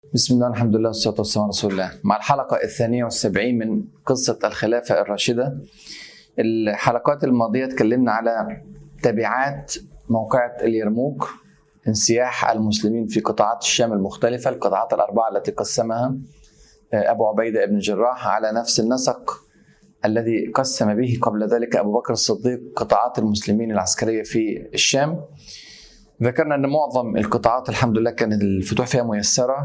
بسم الله الحمد لله والصلاة والسلام على رسول الله مع الحلقة الثانية والسبعين من قصة الخلافة الراشدة الحلقات الماضية اتكلمنا على تبعات موقعة اليرموك انسياح المسلمين في قطاعات الشام المختلفة القطاعات الأربعة التي قسمها أبو عبيدة بن جراح على نفس النسق الذي قسم به قبل ذلك أبو بكر الصديق قطاعات المسلمين العسكرية في الشام ذكرنا ان معظم القطاعات الحمد لله كانت الفتوح فيها ميسره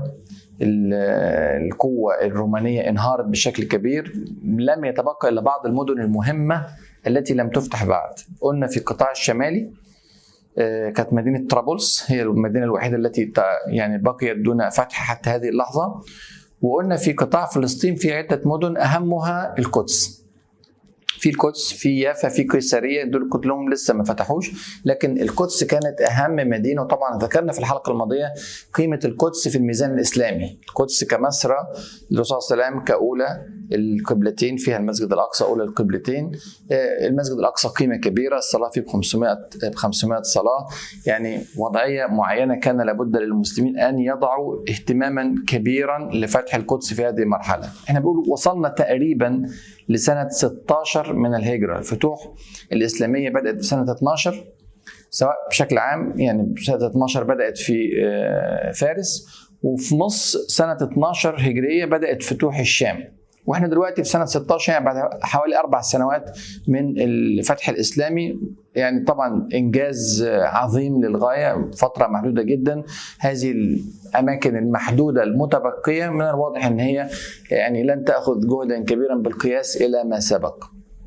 القوه الرومانيه انهارت بشكل كبير لم يتبقى الا بعض المدن المهمه التي لم تفتح بعد قلنا في القطاع الشمالي كانت مدينه طرابلس هي المدينه الوحيده التي يعني بقيت دون فتح حتى هذه اللحظه وقلنا في قطاع فلسطين في عده مدن اهمها القدس في القدس في يافا في قيصريه دول كلهم لسه ما فتحوش لكن القدس كانت اهم مدينه وطبعا ذكرنا في الحلقه الماضيه قيمه القدس في الميزان الاسلامي القدس كمسرى للرسول صلى الله عليه وسلم كاولى القبلتين فيها المسجد الاقصى اولى القبلتين المسجد الاقصى قيمه كبيره الصلاه فيه ب 500 ب 500 صلاه يعني وضعيه معينه كان لابد للمسلمين ان يضعوا اهتماما كبيرا لفتح القدس في هذه المرحله احنا بنقول وصلنا تقريبا لسنة 16 من الهجرة الفتوح الإسلامية بدأت في سنة 12 سواء بشكل عام يعني سنة 12 بدأت في فارس وفي نص سنة 12 هجرية بدأت فتوح الشام واحنا دلوقتي في سنه 16 يعني بعد حوالي اربع سنوات من الفتح الاسلامي يعني طبعا انجاز عظيم للغايه فتره محدوده جدا هذه الاماكن المحدوده المتبقيه من الواضح ان هي يعني لن تاخذ جهدا كبيرا بالقياس الى ما سبق.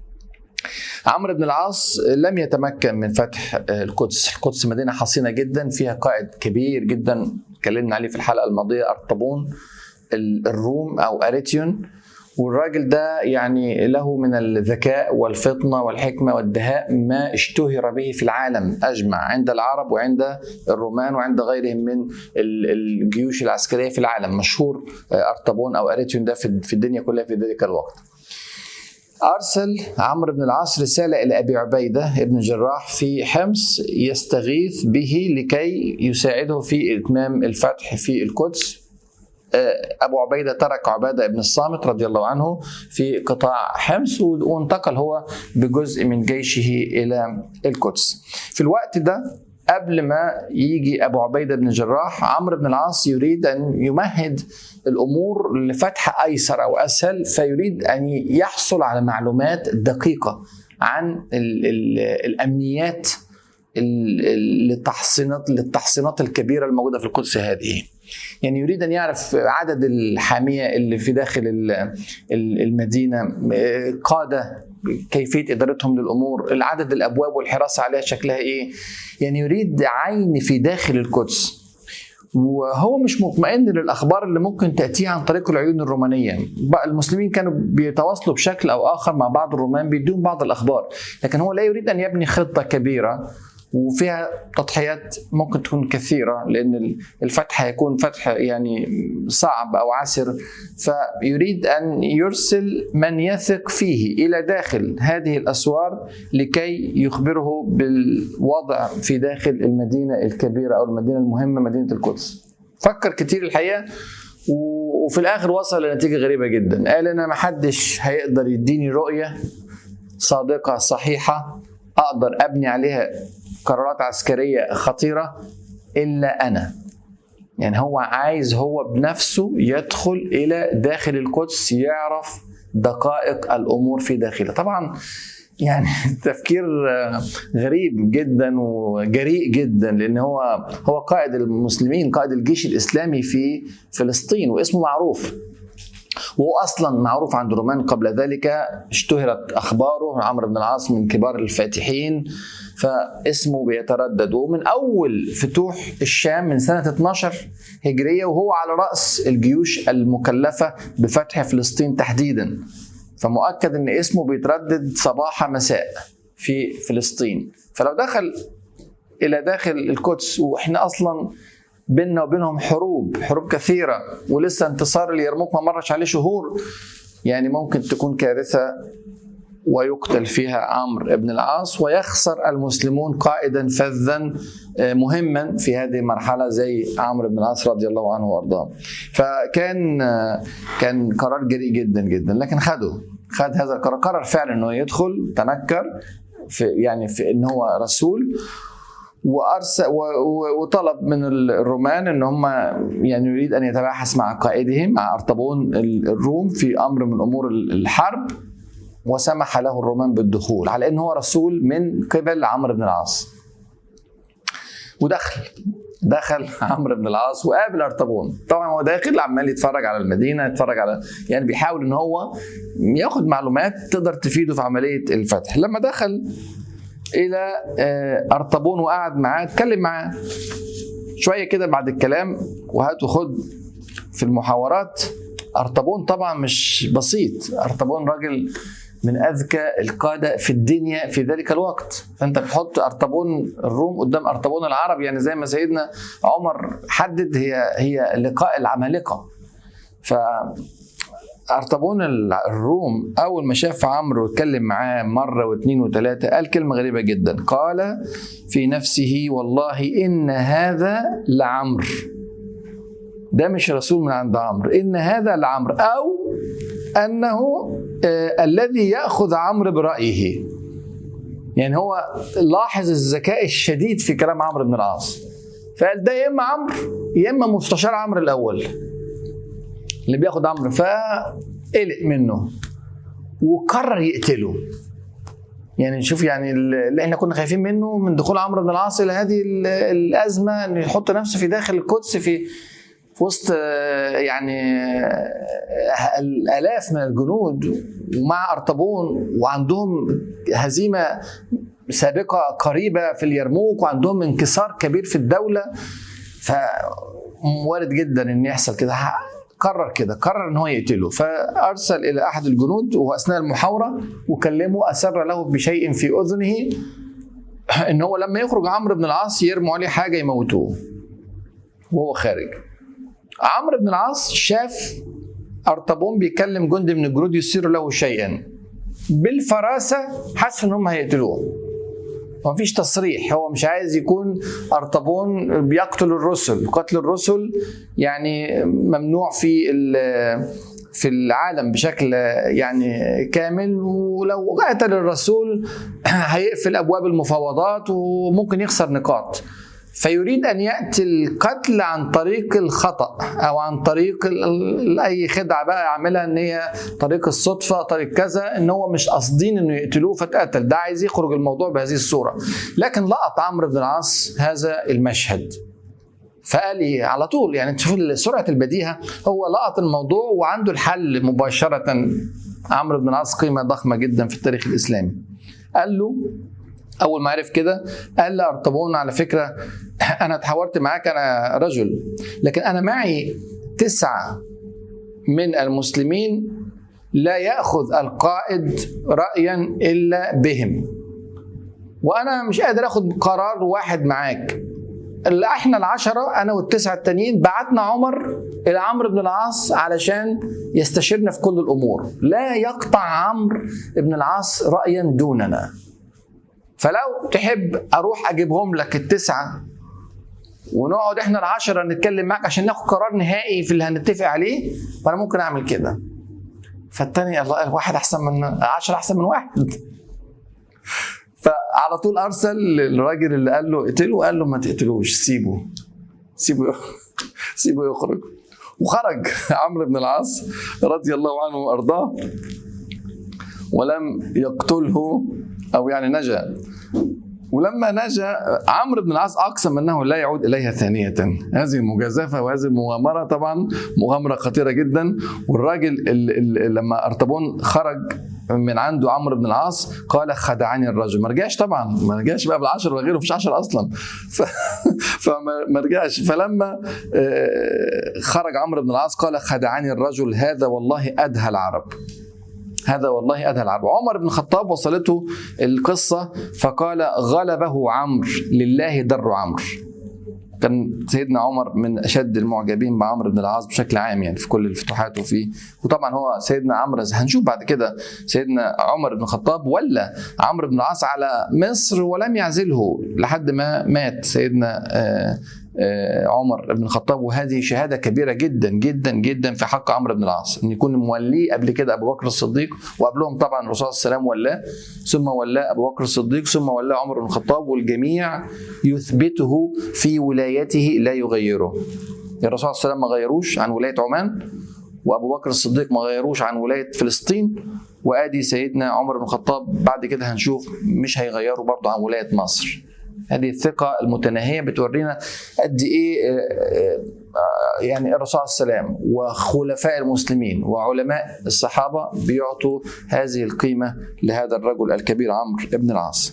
عمرو بن العاص لم يتمكن من فتح القدس، القدس مدينه حصينه جدا فيها قائد كبير جدا اتكلمنا عليه في الحلقه الماضيه ارطبون الروم او اريتيون والراجل ده يعني له من الذكاء والفطنه والحكمه والدهاء ما اشتهر به في العالم اجمع عند العرب وعند الرومان وعند غيرهم من الجيوش العسكريه في العالم مشهور ارطبون او اريتيون ده في الدنيا كلها في ذلك الوقت. ارسل عمرو بن العاص رساله الى ابي عبيده بن جراح في حمص يستغيث به لكي يساعده في اتمام الفتح في القدس ابو عبيده ترك عباده بن الصامت رضي الله عنه في قطاع حمص وانتقل هو بجزء من جيشه الى القدس. في الوقت ده قبل ما يجي ابو عبيده بن جراح عمرو بن العاص يريد ان يمهد الامور لفتح ايسر او اسهل فيريد ان يحصل على معلومات دقيقه عن ال ال الامنيات للتحصينات للتحصينات الكبيره الموجوده في القدس هذه. يعني يريد ان يعرف عدد الحاميه اللي في داخل المدينه قاده كيفيه ادارتهم للامور العدد الابواب والحراسه عليها شكلها ايه يعني يريد عين في داخل القدس وهو مش مطمئن للاخبار اللي ممكن تاتيه عن طريق العيون الرومانيه المسلمين كانوا بيتواصلوا بشكل او اخر مع بعض الرومان بيدون بعض الاخبار لكن هو لا يريد ان يبني خطه كبيره وفيها تضحيات ممكن تكون كثيره لان الفتح هيكون فتح يعني صعب او عسر فيريد ان يرسل من يثق فيه الى داخل هذه الاسوار لكي يخبره بالوضع في داخل المدينه الكبيره او المدينه المهمه مدينه القدس. فكر كتير الحقيقه وفي الاخر وصل لنتيجه غريبه جدا قال انا ما حدش هيقدر يديني رؤيه صادقه صحيحه اقدر ابني عليها قرارات عسكريه خطيره الا انا يعني هو عايز هو بنفسه يدخل الى داخل القدس يعرف دقائق الامور في داخله طبعا يعني تفكير غريب جدا وجريء جدا لان هو هو قائد المسلمين قائد الجيش الاسلامي في فلسطين واسمه معروف وهو اصلا معروف عند الرومان قبل ذلك اشتهرت اخباره عمرو بن العاص من كبار الفاتحين فاسمه بيتردد ومن اول فتوح الشام من سنه 12 هجريه وهو على راس الجيوش المكلفه بفتح فلسطين تحديدا فمؤكد ان اسمه بيتردد صباح مساء في فلسطين فلو دخل الى داخل القدس واحنا اصلا بيننا وبينهم حروب حروب كثيره ولسه انتصار اليرموك ما مرش عليه شهور يعني ممكن تكون كارثه ويقتل فيها عمرو بن العاص ويخسر المسلمون قائدا فذا مهما في هذه المرحله زي عمرو بن العاص رضي الله عنه وارضاه. فكان كان قرار جريء جدا جدا لكن خده خد هذا القرار قرر فعلا انه يدخل تنكر في يعني في ان هو رسول وارسل وطلب من الرومان ان هم يعني يريد ان يتباحث مع قائدهم مع ارطبون الروم في امر من امور الحرب وسمح له الرومان بالدخول على انه هو رسول من قبل عمرو بن العاص ودخل دخل عمرو بن العاص وقابل ارطبون طبعا هو داخل عمال يتفرج على المدينه يتفرج على يعني بيحاول ان هو ياخد معلومات تقدر تفيده في عمليه الفتح لما دخل الى ارطبون وقعد معاه اتكلم معاه شويه كده بعد الكلام وهات وخد في المحاورات ارطبون طبعا مش بسيط ارطبون راجل من اذكى القاده في الدنيا في ذلك الوقت فانت بتحط ارطبون الروم قدام ارطبون العرب يعني زي ما سيدنا عمر حدد هي هي لقاء العمالقه ف ارطبون الروم اول ما شاف عمرو واتكلم معاه مره واثنين وثلاثه قال كلمه غريبه جدا قال في نفسه والله ان هذا لعمرو ده مش رسول من عند عمرو ان هذا لعمرو او انه آه الذي ياخذ عمرو برايه يعني هو لاحظ الذكاء الشديد في كلام عمرو بن العاص فقال ده يا اما عمرو يا اما مستشار عمرو الاول اللي بياخد عمرو فقلق منه وقرر يقتله يعني نشوف يعني اللي احنا كنا خايفين منه من دخول عمرو بن العاص الى هذه الازمه انه يحط نفسه في داخل القدس في في وسط يعني الالاف من الجنود ومع ارطبون وعندهم هزيمه سابقه قريبه في اليرموك وعندهم انكسار كبير في الدوله فوارد جدا ان يحصل كده قرر كده قرر ان هو يقتله فارسل الى احد الجنود واثناء المحاوره وكلمه اسر له بشيء في اذنه ان هو لما يخرج عمرو بن العاص يرموا عليه حاجه يموتوه وهو خارج عمرو بن العاص شاف ارطبون بيكلم جندي من الجنود يصير له شيئا بالفراسه حس ان هم هيقتلوه ما فيش تصريح هو مش عايز يكون ارطبون بيقتل الرسل قتل الرسل يعني ممنوع في في العالم بشكل يعني كامل ولو قتل الرسول هيقفل ابواب المفاوضات وممكن يخسر نقاط فيريد ان ياتي القتل عن طريق الخطا او عن طريق اي خدعه بقى يعملها ان هي طريق الصدفه طريق كذا ان هو مش قاصدين انه يقتلوه فاتقتل ده عايز يخرج الموضوع بهذه الصوره لكن لقط عمرو بن العاص هذا المشهد فقال ايه على طول يعني تشوف سرعه البديهه هو لقط الموضوع وعنده الحل مباشره عمرو بن العاص قيمه ضخمه جدا في التاريخ الاسلامي قال له اول ما عرف كده قال لارطبون على فكره انا اتحاورت معاك انا رجل لكن انا معي تسعه من المسلمين لا ياخذ القائد رايا الا بهم وانا مش قادر اخد قرار واحد معاك اللي احنا العشرة انا والتسعة التانيين بعتنا عمر الى عمرو بن العاص علشان يستشيرنا في كل الامور لا يقطع عمرو بن العاص رايا دوننا فلو تحب اروح اجيبهم لك التسعه ونقعد احنا العشره نتكلم معاك عشان ناخد قرار نهائي في اللي هنتفق عليه فانا ممكن اعمل كده فالتاني الله قال واحد احسن من عشرة احسن من واحد فعلى طول ارسل للراجل اللي قال له اقتله قال له ما تقتلوش سيبه سيبه سيبه يخرج وخرج عمرو بن العاص رضي الله عنه وارضاه ولم يقتله او يعني نجا ولما نجا عمرو بن العاص اقسم انه لا يعود اليها ثانيه هذه المجازفه وهذه المغامره طبعا مغامره خطيره جدا والراجل اللي اللي لما ارطبون خرج من عنده عمرو بن العاص قال خدعني الرجل ما رجعش طبعا ما رجعش بقى بالعشر ولا غيره مفيش عشر اصلا ف... فما رجعش فلما خرج عمرو بن العاص قال خدعني الرجل هذا والله ادهى العرب هذا والله أدهى العرب عمر بن الخطاب وصلته القصة فقال غلبه عمرو لله در عمرو كان سيدنا عمر من اشد المعجبين بعمرو بن العاص بشكل عام يعني في كل الفتوحات وفي وطبعا هو سيدنا عمرو هنشوف بعد كده سيدنا عمر بن الخطاب ولا عمرو بن العاص على مصر ولم يعزله لحد ما مات سيدنا آه، آه، عمر بن الخطاب وهذه شهاده كبيره جدا جدا جدا في حق عمرو بن العاص ان يكون موليه قبل كده ابو بكر الصديق وقبلهم طبعا الرسول صلى الله عليه وسلم ولاه ثم ولاه ابو بكر الصديق ثم ولاه عمر بن الخطاب والجميع يثبته في ولايته لا يغيره الرسول صلى الله عليه وسلم ما غيروش عن ولايه عمان وابو بكر الصديق ما غيروش عن ولايه فلسطين وادي سيدنا عمر بن الخطاب بعد كده هنشوف مش هيغيروا برضه عن ولايه مصر هذه الثقة المتناهية بتورينا قد إيه آه، آه، يعني الرسول صلى الله عليه وسلم وخلفاء المسلمين وعلماء الصحابة بيعطوا هذه القيمة لهذا الرجل الكبير عمرو بن العاص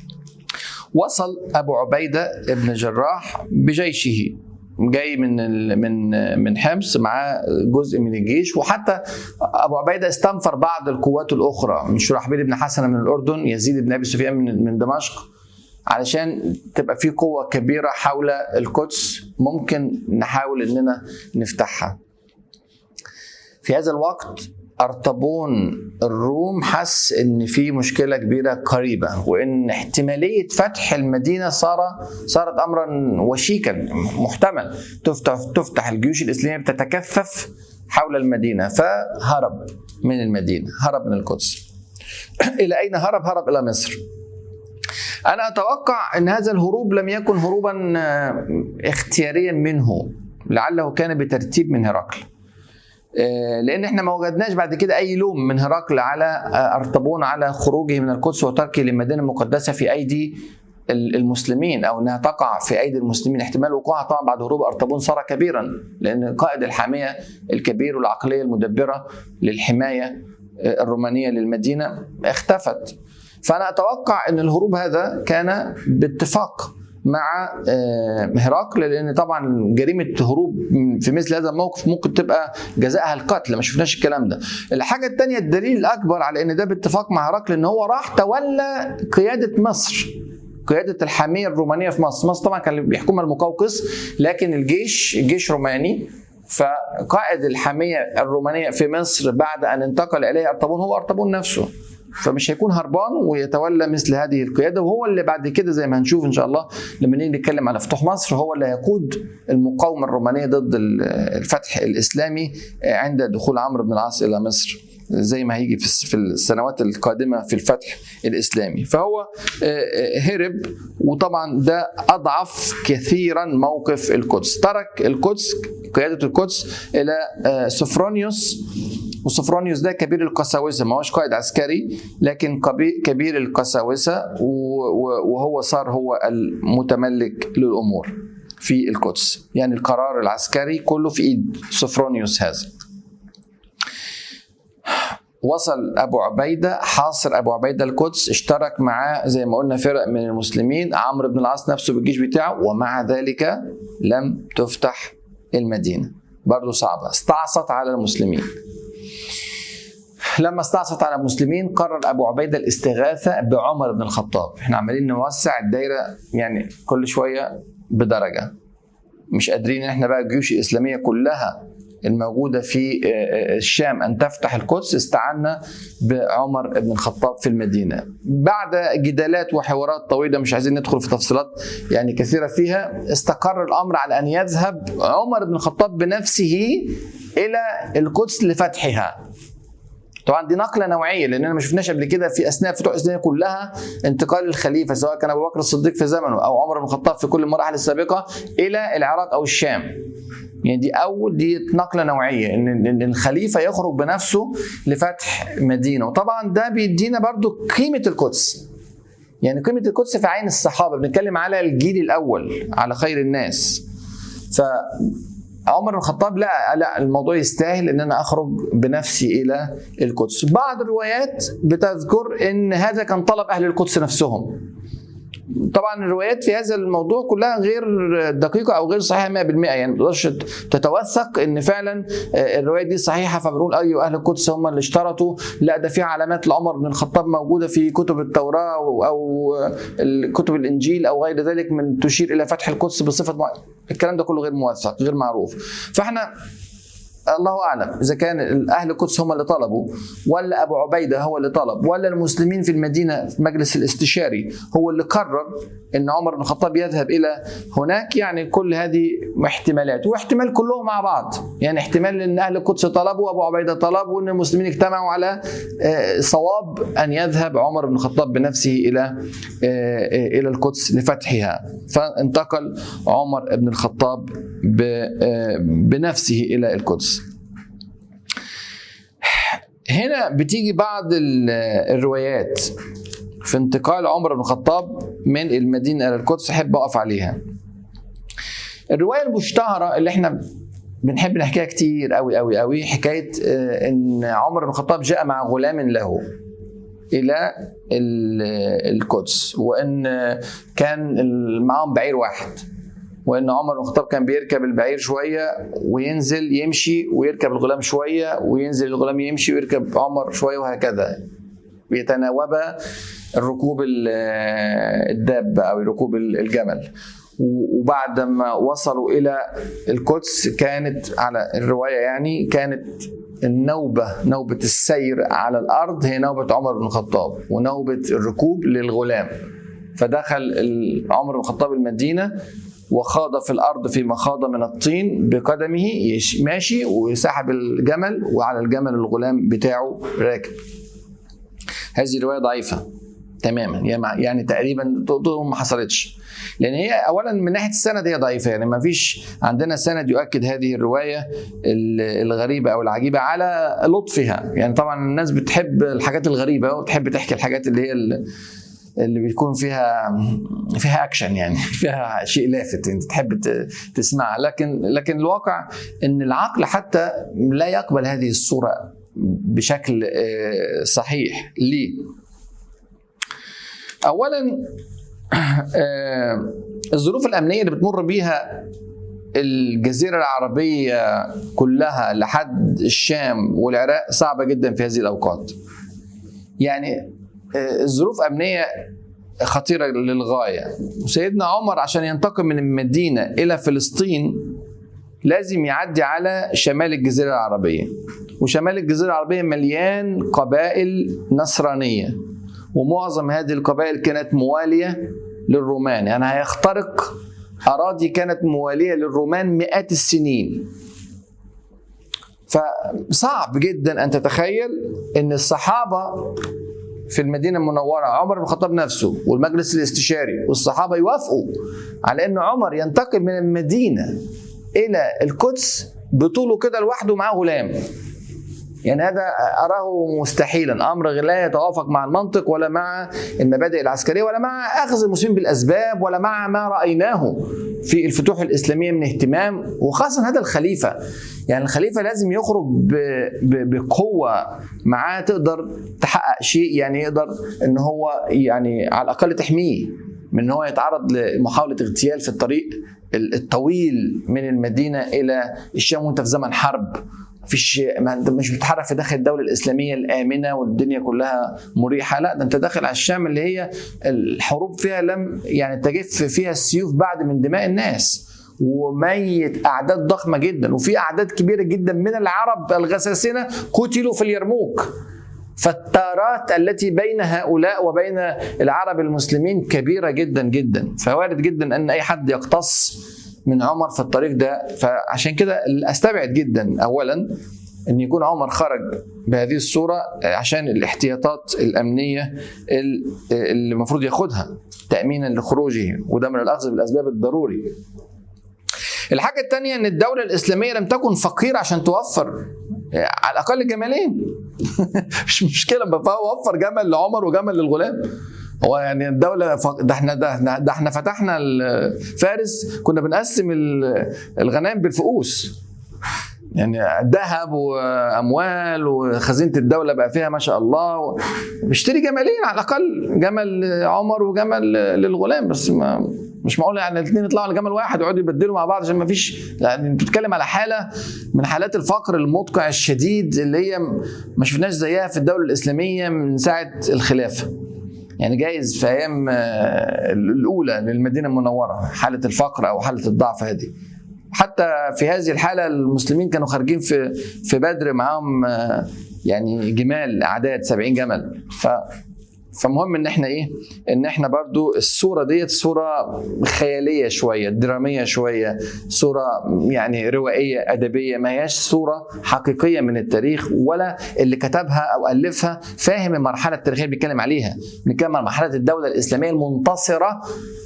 وصل أبو عبيدة بن جراح بجيشه جاي من ال- من من حمص معاه جزء من الجيش وحتى ابو عبيده استنفر بعض القوات الاخرى من شرحبيل بن حسن من الاردن يزيد بن ابي سفيان من من دمشق علشان تبقى في قوه كبيره حول القدس ممكن نحاول اننا نفتحها في هذا الوقت ارطبون الروم حس ان في مشكله كبيره قريبه وان احتماليه فتح المدينه صار صارت امرا وشيكا محتمل تفتح تفتح الجيوش الاسلاميه بتتكثف حول المدينه فهرب من المدينه هرب من القدس الى اين هرب هرب الى مصر انا اتوقع ان هذا الهروب لم يكن هروبا آه، اختياريا منه لعله كان بترتيب من هرقل آه، لان احنا ما وجدناش بعد كده اي لوم من هرقل على آه، ارطبون على خروجه من القدس وتركه للمدينه المقدسه في ايدي ال- المسلمين او انها تقع في ايدي المسلمين احتمال وقوعها طبعا بعد هروب ارطبون صار كبيرا لان قائد الحاميه الكبير والعقليه المدبره للحمايه آه، الرومانيه للمدينه اختفت فانا اتوقع ان الهروب هذا كان باتفاق مع آه، هرقل لان طبعا جريمه هروب في مثل هذا الموقف ممكن تبقى جزائها القتل ما شفناش الكلام ده الحاجه الثانيه الدليل الاكبر على ان ده باتفاق مع هرقل ان هو راح تولى قياده مصر قياده الحاميه الرومانيه في مصر مصر طبعا كان بيحكمها المقوقس لكن الجيش جيش روماني فقائد الحاميه الرومانيه في مصر بعد ان انتقل اليه ارطبون هو ارطبون نفسه فمش هيكون هربان ويتولى مثل هذه القياده وهو اللي بعد كده زي ما هنشوف ان شاء الله لما نيجي نتكلم على فتوح مصر هو اللي هيقود المقاومه الرومانيه ضد الفتح الاسلامي عند دخول عمرو بن العاص الى مصر زي ما هيجي في في السنوات القادمه في الفتح الاسلامي فهو هرب وطبعا ده اضعف كثيرا موقف القدس ترك القدس قياده القدس الى سفرونيوس وسفرونيوس ده كبير القساوسه ما هوش قائد عسكري لكن كبير القساوسه وهو صار هو المتملك للامور في القدس يعني القرار العسكري كله في ايد سفرونيوس هذا وصل ابو عبيده حاصر ابو عبيده القدس اشترك معاه زي ما قلنا فرق من المسلمين عمرو بن العاص نفسه بالجيش بتاعه ومع ذلك لم تفتح المدينه برضه صعبه استعصت على المسلمين لما استعصت على المسلمين قرر ابو عبيده الاستغاثه بعمر بن الخطاب احنا عمالين نوسع الدايره يعني كل شويه بدرجه مش قادرين احنا بقى الجيوش الاسلاميه كلها الموجوده في الشام ان تفتح القدس استعنا بعمر بن الخطاب في المدينه بعد جدالات وحوارات طويله مش عايزين ندخل في تفصيلات يعني كثيره فيها استقر الامر على ان يذهب عمر بن الخطاب بنفسه الى القدس لفتحها طبعا دي نقله نوعيه لاننا ما شفناش قبل كده في اثناء فتوح الاسلاميه كلها انتقال الخليفه سواء كان ابو بكر الصديق في زمنه او عمر بن الخطاب في كل المراحل السابقه الى العراق او الشام. يعني دي اول دي نقله نوعيه ان الخليفه يخرج بنفسه لفتح مدينه وطبعا ده بيدينا برضو قيمه القدس. يعني قيمه القدس في عين الصحابه بنتكلم على الجيل الاول على خير الناس. ف عمر بن الخطاب لا لا الموضوع يستاهل ان انا اخرج بنفسي الى القدس بعض الروايات بتذكر ان هذا كان طلب اهل القدس نفسهم طبعا الروايات في هذا الموضوع كلها غير دقيقة أو غير صحيحة 100% يعني ما تقدرش تتوثق إن فعلا الرواية دي صحيحة فبنقول أيوة أهل القدس هم اللي اشترطوا لا ده في علامات لعمر بن الخطاب موجودة في كتب التوراة أو كتب الإنجيل أو غير ذلك من تشير إلى فتح القدس بصفة معينة الكلام ده كله غير موثق غير معروف فاحنا الله اعلم اذا كان اهل القدس هم اللي طلبوا ولا ابو عبيده هو اللي طلب ولا المسلمين في المدينه في المجلس الاستشاري هو اللي قرر ان عمر بن الخطاب يذهب الى هناك يعني كل هذه احتمالات واحتمال كلهم مع بعض يعني احتمال ان اهل القدس طلبوا وابو عبيده طلب وان المسلمين اجتمعوا على آه، صواب ان يذهب عمر بن الخطاب بنفسه الى آه، الى القدس لفتحها فانتقل عمر بن الخطاب ب- آه، بنفسه الى القدس هنا بتيجي بعض ال- الروايات في انتقال عمر بن الخطاب من المدينه الى القدس احب اقف عليها. الروايه المشتهره اللي احنا بنحب نحكيها كتير قوي قوي قوي حكايه آه، ان عمر بن الخطاب جاء مع غلام له الى ال- القدس وان كان ال- معاهم بعير واحد وان عمر بن الخطاب كان بيركب البعير شويه وينزل يمشي ويركب الغلام شويه وينزل الغلام يمشي ويركب عمر شويه وهكذا بيتناوبا الركوب ال- الدابه او ركوب الجمل وبعد ما وصلوا الى القدس كانت على الروايه يعني كانت النوبه نوبه السير على الارض هي نوبه عمر بن الخطاب ونوبه الركوب للغلام فدخل ال- عمر بن الخطاب المدينه وخاض في الارض في مخاض من الطين بقدمه يش- ماشي وسحب الجمل وعلى الجمل الغلام بتاعه راكب هذه روايه ضعيفه تماما يعني مع- يعني تقريبا تقول ما حصلتش لان هي اولا من ناحيه السند هي ضعيفه يعني ما فيش عندنا سند يؤكد هذه الروايه ال- الغريبه او العجيبه على لطفها يعني طبعا الناس بتحب الحاجات الغريبه وتحب تحكي الحاجات اللي هي ال- اللي بيكون فيها فيها اكشن يعني فيها شيء لافت انت تحب ت- تسمعها لكن لكن الواقع ان العقل حتى لا يقبل هذه الصوره بشكل آه، صحيح ليه؟ اولا آه، الظروف الامنيه اللي بتمر بيها الجزيره العربيه كلها لحد الشام والعراق صعبه جدا في هذه الاوقات. يعني آه، الظروف امنيه خطيره للغايه وسيدنا عمر عشان ينتقل من المدينه الى فلسطين لازم يعدي على شمال الجزيره العربيه وشمال الجزيره العربيه مليان قبائل نصرانيه ومعظم هذه القبائل كانت مواليه للرومان يعني هيخترق اراضي كانت مواليه للرومان مئات السنين فصعب جدا ان تتخيل ان الصحابه في المدينه المنوره عمر بن الخطاب نفسه والمجلس الاستشاري والصحابه يوافقوا على ان عمر ينتقل من المدينه الى القدس بطوله كده لوحده معاه غلام يعني هذا اراه مستحيلا امر لا يتوافق مع المنطق ولا مع المبادئ العسكريه ولا مع اخذ المسلمين بالاسباب ولا مع ما رايناه في الفتوح الاسلاميه من اهتمام وخاصه هذا الخليفه يعني الخليفه لازم يخرج ب- ب- بقوه معاه تقدر تحقق شيء يعني يقدر ان هو يعني على الاقل تحميه من ان هو يتعرض لمحاوله اغتيال في الطريق الطويل من المدينه الى الشام وانت في زمن حرب مفيش ما انت مش بتتحرك في داخل الدوله الاسلاميه الامنه والدنيا كلها مريحه لا ده انت داخل على الشام اللي هي الحروب فيها لم يعني تجف فيها السيوف بعد من دماء الناس وميت اعداد ضخمه جدا وفي اعداد كبيره جدا من العرب الغساسنه قتلوا في اليرموك فالتارات التي بين هؤلاء وبين العرب المسلمين كبيره جدا جدا فوارد جدا ان اي حد يقتص من عمر في الطريق ده فعشان كده استبعد جدا اولا ان يكون عمر خرج بهذه الصوره عشان الاحتياطات الامنيه اللي المفروض ياخدها تامينا لخروجه وده من الاخذ بالاسباب الضروري الحاجة الثانية أن الدولة الإسلامية لم تكن فقيرة عشان توفر على الأقل جمالين مش مشكلة وفر جمل لعمر وجمل للغلام هو يعني الدولة ف... ده احنا ده, ده احنا فتحنا فارس كنا بنقسم الغنائم بالفؤوس يعني ذهب واموال وخزينه الدوله بقى فيها ما شاء الله بيشتري جملين على الاقل جمل عمر وجمل للغلام بس ما مش معقول يعني الاثنين يطلعوا على جمل واحد ويقعدوا يبدلوا مع بعض عشان ما فيش يعني انت بتتكلم على حاله من حالات الفقر المدقع الشديد اللي هي ما شفناش زيها في الدوله الاسلاميه من ساعه الخلافه. يعني جايز في ايام آه، الاولى للمدينه المنوره حاله الفقر او حاله الضعف هذه حتى في هذه الحاله المسلمين كانوا خارجين في في بدر معاهم آه، يعني جمال اعداد 70 جمل ف فمهم ان احنا ايه ان احنا برضو الصوره ديت صوره خياليه شويه دراميه شويه صوره يعني روائيه ادبيه ما هياش صوره حقيقيه من التاريخ ولا اللي كتبها او الفها فاهم المرحله التاريخيه اللي بيتكلم عليها بنتكلم عن مرحله الدوله الاسلاميه المنتصره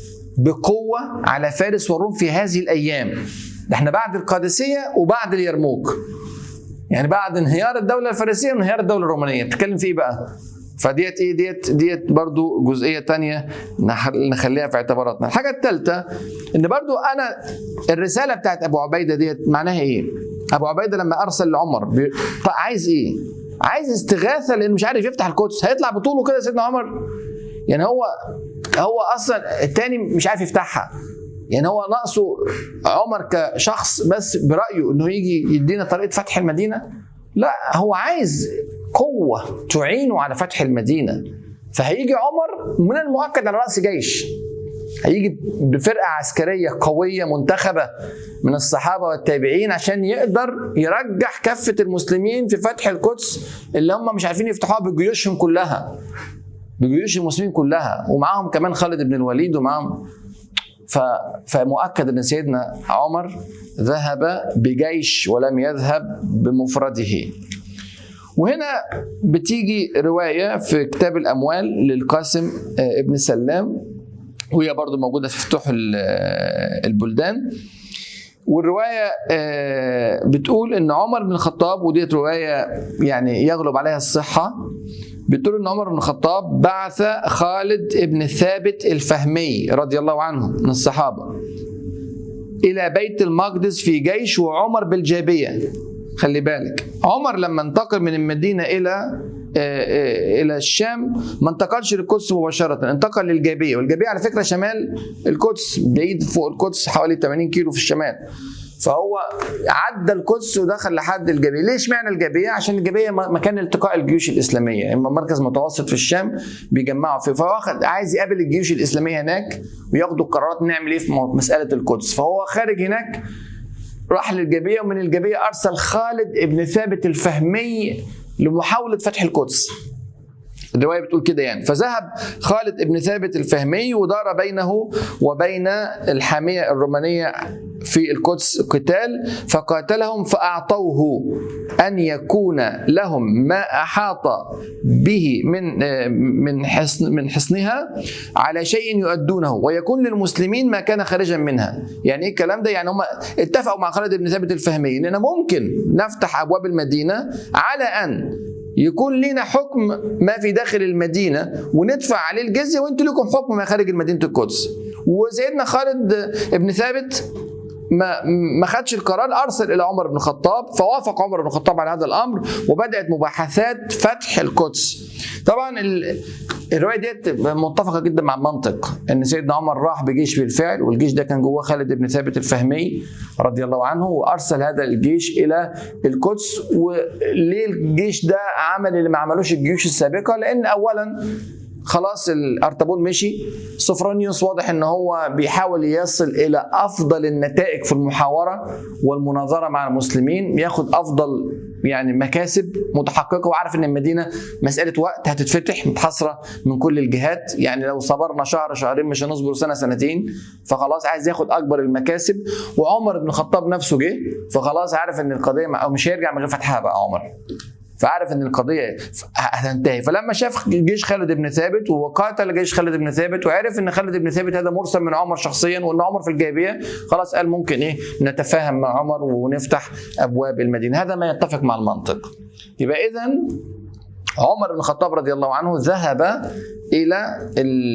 بقوه على فارس والروم في هذه الايام ده احنا بعد القادسيه وبعد اليرموك يعني بعد انهيار الدوله الفارسيه وانهيار الدوله الرومانيه بتتكلم في ايه بقى فديت ايه ديت ديت برضو جزئيه تانية نح- نخليها في اعتباراتنا الحاجه الثالثه ان برضو انا الرساله بتاعت ابو عبيده ديت معناها ايه ابو عبيده لما ارسل لعمر بي... طيب عايز ايه عايز استغاثه لانه مش عارف يفتح القدس هيطلع بطوله كده سيدنا عمر يعني هو هو اصلا التاني مش عارف يفتحها يعني هو ناقصه عمر كشخص بس برايه انه يجي يدينا طريقه فتح المدينه لا هو عايز قوه تعينه على فتح المدينه فهيجي عمر من المؤكد على راس جيش هيجي بفرقه عسكريه قويه منتخبه من الصحابه والتابعين عشان يقدر يرجح كفه المسلمين في فتح القدس اللي هم مش عارفين يفتحوها بجيوشهم كلها بجيوش المسلمين كلها ومعاهم كمان خالد بن الوليد ومعاهم ف... فمؤكد ان سيدنا عمر ذهب بجيش ولم يذهب بمفرده وهنا بتيجي روايه في كتاب الاموال للقاسم آه، ابن سلام وهي برضو موجوده في فتوح ال- آه، البلدان والروايه آه، بتقول ان عمر بن الخطاب وديت روايه يعني يغلب عليها الصحه بتقول ان عمر بن الخطاب بعث خالد بن ثابت الفهمي رضي الله عنه من الصحابه الى بيت المقدس في جيش وعمر بالجابيه خلي بالك عمر لما انتقل من المدينه الى آه، آه، الى الشام ما انتقلش للقدس مباشره انتقل للجابيه والجابيه على فكره شمال القدس بعيد فوق القدس حوالي 80 كيلو في الشمال فهو عدى القدس ودخل لحد الجابيه ليش معنى الجابيه عشان الجابيه م- مكان التقاء الجيوش الاسلاميه اما مركز متوسط في الشام بيجمعوا فيه فهو واخد- عايز يقابل الجيوش الاسلاميه هناك وياخدوا قرارات نعمل ايه في مو- مساله القدس فهو خارج هناك راح للجابيه ومن الجابيه ارسل خالد ابن ثابت الفهمي لمحاوله فتح القدس الروايه بتقول كده يعني فذهب خالد ابن ثابت الفهمي ودار بينه وبين الحاميه الرومانيه في القدس قتال فقاتلهم فاعطوه ان يكون لهم ما احاط به من من حصن من حصنها على شيء يؤدونه ويكون للمسلمين ما كان خارجا منها يعني ايه الكلام ده يعني هم اتفقوا مع خالد بن ثابت الفهمي اننا ممكن نفتح ابواب المدينه على ان يكون لنا حكم ما في داخل المدينة وندفع عليه الجزية وانتوا لكم حكم ما خارج مدينة القدس وسيدنا خالد ابن ثابت ما ما خدش القرار ارسل الى عمر بن الخطاب فوافق عمر بن الخطاب على هذا الامر وبدات مباحثات فتح القدس طبعا ال- الروايه ديت متفقه جدا مع المنطق ان سيدنا عمر راح بجيش بالفعل والجيش ده كان جواه خالد بن ثابت الفهمي رضي الله عنه وارسل هذا الجيش الى القدس وليه الجيش ده عمل اللي ما عملوش الجيوش السابقه لان اولا خلاص الارتبون مشي سوفرونيوس واضح ان هو بيحاول يصل الى افضل النتائج في المحاوره والمناظره مع المسلمين ياخد افضل يعني مكاسب متحققه وعارف ان المدينه مساله وقت هتتفتح متحصره من كل الجهات يعني لو صبرنا شهر شهرين مش هنصبر سنه سنتين فخلاص عايز ياخد اكبر المكاسب وعمر بن الخطاب نفسه جه فخلاص عارف ان القضيه او مش هيرجع من غير فتحها بقى عمر فعارف ان القضيه هتنتهي فلما شاف جيش خالد بن ثابت وقاتل جيش خالد بن ثابت وعرف ان خالد بن ثابت هذا مرسل من عمر شخصيا وان عمر في الجاهليه خلاص قال ممكن ايه نتفاهم مع عمر ونفتح ابواب المدينه هذا ما يتفق مع المنطق يبقى اذا عمر بن الخطاب رضي الله عنه ذهب الى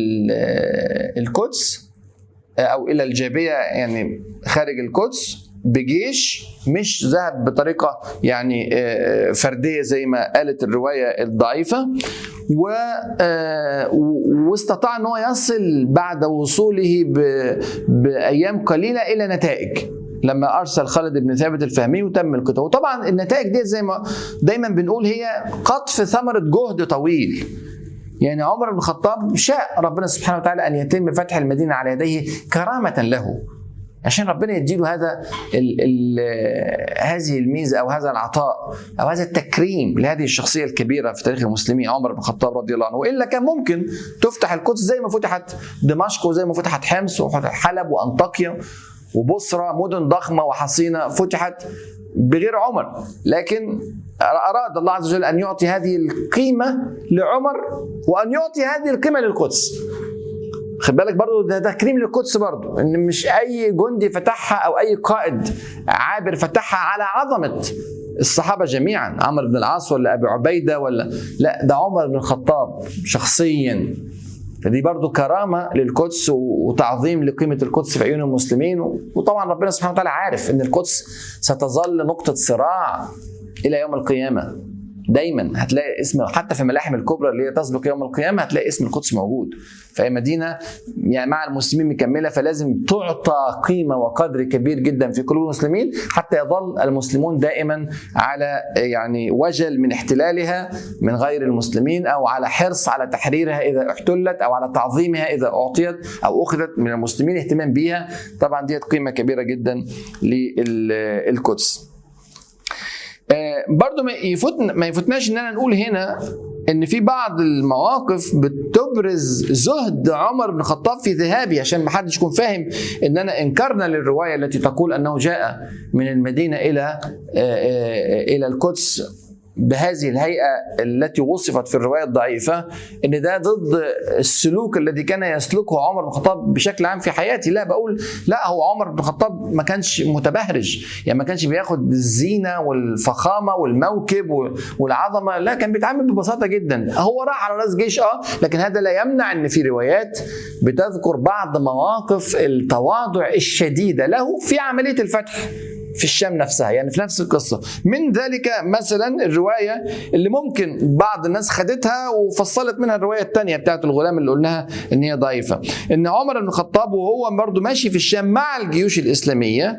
ال- القدس او الى الجابيه يعني خارج القدس بجيش مش ذهب بطريقه يعني آه، فرديه زي ما قالت الروايه الضعيفه و آه، و- واستطاع ان هو يصل بعد وصوله ب- بايام قليله الى نتائج لما ارسل خالد بن ثابت الفهمي وتم القتال وطبعا النتائج دي زي ما دايما بنقول هي قطف ثمره جهد طويل يعني عمر بن الخطاب شاء ربنا سبحانه وتعالى ان يتم فتح المدينه على يديه كرامه له عشان ربنا يديله هذا ال ال هذه الميزه او هذا العطاء او هذا التكريم لهذه الشخصيه الكبيره في تاريخ المسلمين عمر بن الخطاب رضي الله عنه والا كان ممكن تفتح القدس زي ما فتحت دمشق وزي ما فتحت حمص وفتحت حلب وانطاكيا وبصرى مدن ضخمه وحصينه فتحت بغير عمر لكن اراد الله عز وجل ان يعطي هذه القيمه لعمر وان يعطي هذه القيمه للقدس خد بالك برضو ده تكريم للقدس برضو ان مش اي جندي فتحها او اي قائد عابر فتحها على عظمه الصحابه جميعا عمرو بن العاص ولا ابي عبيده ولا لا ده عمر بن الخطاب شخصيا فدي برضو كرامه للقدس وتعظيم لقيمه القدس في عيون المسلمين وطبعا ربنا سبحانه وتعالى عارف ان القدس ستظل نقطه صراع الى يوم القيامه دايما هتلاقي اسم حتى في الملاحم الكبرى اللي هي تسبق يوم القيامه هتلاقي اسم القدس موجود فهي مدينه يعني مع المسلمين مكمله فلازم تعطى قيمه وقدر كبير جدا في قلوب المسلمين حتى يظل المسلمون دائما على يعني وجل من احتلالها من غير المسلمين او على حرص على تحريرها اذا احتلت او على تعظيمها اذا اعطيت او اخذت من المسلمين اهتمام بها طبعا ديت قيمه كبيره جدا للقدس. برضو ما يفوت ما يفوتناش ان انا نقول هنا ان في بعض المواقف بتبرز زهد عمر بن الخطاب في ذهابه عشان ما حدش يكون فاهم اننا انكرنا للروايه التي تقول انه جاء من المدينه الى الى القدس بهذه الهيئه التي وصفت في الروايه الضعيفه ان ده ضد السلوك الذي كان يسلكه عمر بن الخطاب بشكل عام في حياته لا بقول لا هو عمر بن الخطاب ما كانش متبهرج يعني ما كانش بياخد الزينه والفخامه والموكب والعظمه لا كان بيتعامل ببساطه جدا هو راح على راس جيش اه لكن هذا لا يمنع ان في روايات بتذكر بعض مواقف التواضع الشديده له في عمليه الفتح في الشام نفسها يعني في نفس القصة من ذلك مثلا الرواية اللي ممكن بعض الناس خدتها وفصلت منها الرواية الثانية بتاعت الغلام اللي قلناها ان هي ضعيفة ان عمر بن الخطاب وهو برضه ماشي في الشام مع الجيوش الإسلامية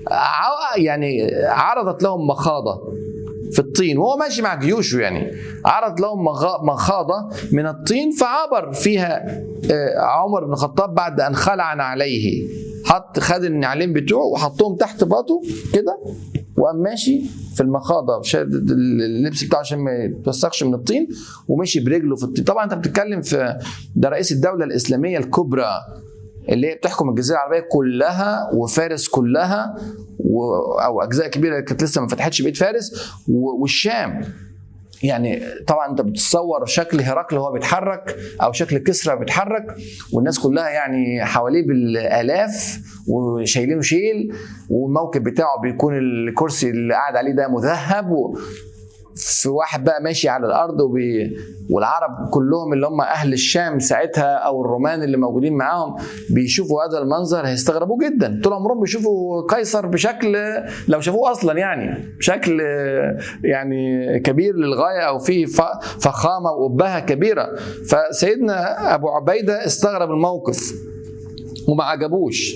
يعني عرضت لهم مخاضة في الطين وهو ماشي مع جيوشه يعني عرض لهم مخاضة من الطين فعبر فيها عمر بن الخطاب بعد أن خلع عليه حط خد النعلين بتوعه وحطهم تحت باطه كده وقام ماشي في المخاضه شاد اللبس بتاعه عشان ما يتوسخش من الطين ومشي برجله في الطين طبعا انت بتتكلم في ده رئيس الدوله الاسلاميه الكبرى اللي هي بتحكم الجزيره العربيه كلها وفارس كلها و... او اجزاء كبيره كانت لسه ما فتحتش بيت فارس و... والشام يعني طبعا انت بتصور شكل هرقل وهو بيتحرك او شكل كسرى بيتحرك والناس كلها يعني حواليه بالالاف وشايلينه شيل والموكب بتاعه بيكون الكرسي اللي قاعد عليه ده مذهب و في واحد بقى ماشي على الارض وبي... والعرب كلهم اللي هم اهل الشام ساعتها او الرومان اللي موجودين معاهم بيشوفوا هذا المنظر هيستغربوا جدا طول عمرهم بيشوفوا قيصر بشكل لو شافوه اصلا يعني بشكل يعني كبير للغايه او فيه فخامه وابهه كبيره فسيدنا ابو عبيده استغرب الموقف وما عجبوش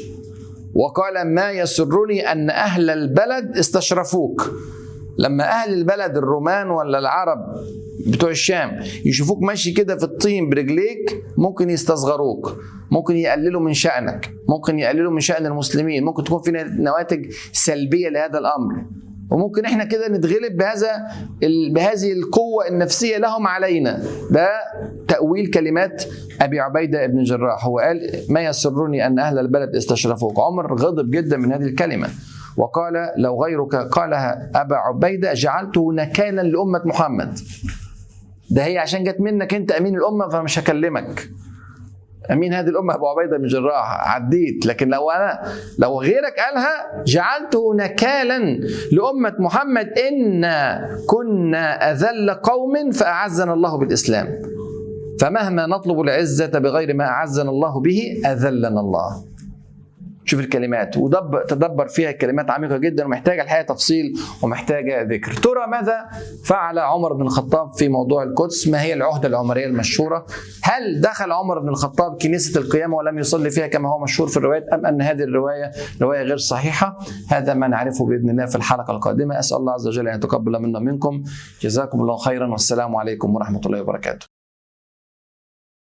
وقال ما يسرني ان اهل البلد استشرفوك لما اهل البلد الرومان ولا العرب بتوع الشام يشوفوك ماشي كده في الطين برجليك ممكن يستصغروك ممكن يقللوا من شأنك ممكن يقللوا من شأن المسلمين ممكن تكون في نواتج سلبية لهذا الأمر وممكن احنا كده نتغلب بهذا بهذه القوة النفسية لهم علينا ده تأويل كلمات أبي عبيدة بن جراح هو قال ما يسرني أن أهل البلد استشرفوك عمر غضب جدا من هذه الكلمة وقال لو غيرك قالها أبا عبيدة جعلته نكالا لأمة محمد ده هي عشان جت منك أنت أمين الأمة فمش هكلمك امين هذه الامه ابو عبيده بن جراح عديت لكن لو انا لو غيرك قالها جعلته نكالا لامه محمد انا كنا اذل قوم فاعزنا الله بالاسلام فمهما نطلب العزه بغير ما اعزنا الله به اذلنا الله شوف الكلمات ودبر تدبر فيها كلمات عميقه جدا ومحتاجه الحقيقه تفصيل ومحتاجه ذكر ترى ماذا فعل عمر بن الخطاب في موضوع القدس ما هي العهده العمريه المشهوره هل دخل عمر بن الخطاب كنيسه القيامه ولم يصلي فيها كما هو مشهور في الروايات ام ان هذه الروايه روايه غير صحيحه هذا ما نعرفه باذن الله في الحلقه القادمه اسال الله عز وجل ان يتقبل منا منكم جزاكم الله خيرا والسلام عليكم ورحمه الله وبركاته